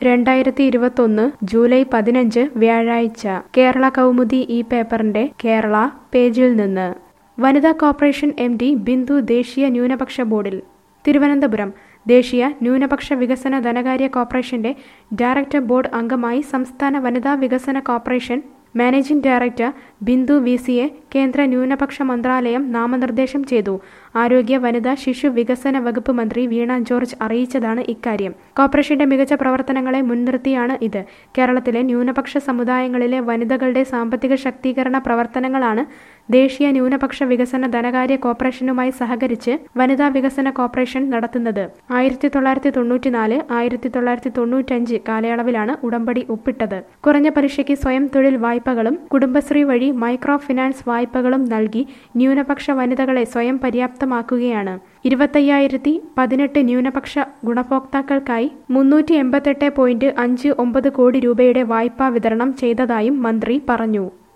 രണ്ടായിരത്തി ഇരുപത്തൊന്ന് ജൂലൈ പതിനഞ്ച് വ്യാഴാഴ്ച കേരള കൗമുദി ഈ പേപ്പറിന്റെ കേരള പേജിൽ നിന്ന് വനിതാ കോർപ്പറേഷൻ എം ഡി ബിന്ദു ദേശീയ ന്യൂനപക്ഷ ബോർഡിൽ തിരുവനന്തപുരം ദേശീയ ന്യൂനപക്ഷ വികസന ധനകാര്യ കോർപ്പറേഷന്റെ ഡയറക്ടർ ബോർഡ് അംഗമായി സംസ്ഥാന വനിതാ വികസന corporation managing director Bindu V സിയെ കേന്ദ്ര ന്യൂനപക്ഷ മന്ത്രാലയം നാമനിർദ്ദേശം ചെയ്തു ആരോഗ്യ വനിതാ ശിശു വികസന വകുപ്പ് മന്ത്രി വീണ ജോർജ് അറിയിച്ചതാണ് ഇക്കാര്യം കോർപ്പറേഷന്റെ മികച്ച പ്രവർത്തനങ്ങളെ മുൻനിർത്തിയാണ് ഇത് കേരളത്തിലെ ന്യൂനപക്ഷ സമുദായങ്ങളിലെ വനിതകളുടെ സാമ്പത്തിക ശാക്തീകരണ പ്രവർത്തനങ്ങളാണ് ദേശീയ ന്യൂനപക്ഷ വികസന ധനകാര്യ കോർപ്പറേഷനുമായി സഹകരിച്ച് വനിതാ വികസന കോർപ്പറേഷൻ നടത്തുന്നത് ആയിരത്തി തൊള്ളായിരത്തി തൊണ്ണൂറ്റിനാല് ആയിരത്തി തൊള്ളായിരത്തി തൊണ്ണൂറ്റഞ്ച് കാലയളവിലാണ് ഉടമ്പടി ഒപ്പിട്ടത് കുറഞ്ഞ പലിശയ്ക്ക് സ്വയം തൊഴിൽ വായ്പകളും കുടുംബശ്രീ വഴി മൈക്രോ ഫിനാൻസ് വായ്പകളും നൽകി ന്യൂനപക്ഷ വനിതകളെ സ്വയം പര്യാപ്തമാക്കുകയാണ് ഇരുപത്തയ്യായിരത്തി പതിനെട്ട് ന്യൂനപക്ഷ ഗുണഭോക്താക്കൾക്കായി മുന്നൂറ്റി എൺപത്തെട്ട് പോയിന്റ് അഞ്ച് ഒമ്പത് കോടി രൂപയുടെ വായ്പാ വിതരണം ചെയ്തതായും മന്ത്രി പറഞ്ഞു